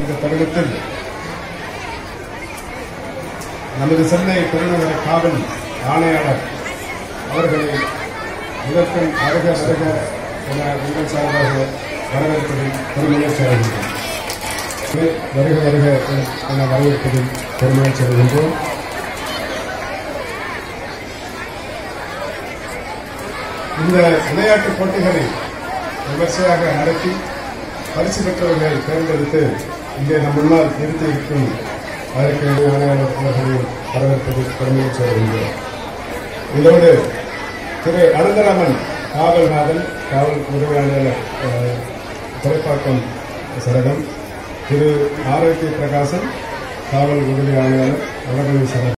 இந்த தருணத்தில் நமது சென்னை பெருநகர காவல் ஆணையாளர் அவர்களை இதற்கும் வருக வருக என உங்கள் சார்பாக வரவேற்பதில் பெருமையை சேர்கின்றோம் வருக வருக என வரவேற்பதில் பெருமையை சேர்கின்றோம் இந்த விளையாட்டுப் போட்டிகளை விமர்சையாக நடத்தி பரிசு பெற்றவர்களை தேர்ந்தெடுத்து இங்கே நம் முன்னால் நிறுத்தியிருக்கும் அதற்கு ஆணையாளர் அவர்களை வரவேற்பதில் பெருமையை சேர்கின்றோம் இதோடு திரு அனந்தராமன் காவல்நாதன் காவல் உதவி ஆணையாளர் அஹ், துறைப்பாக்கம் சரகம் திரு ஆரோக்கிய பிரகாசன் காவல் உதவி ஆணையாளர் வடபழனி சரகம்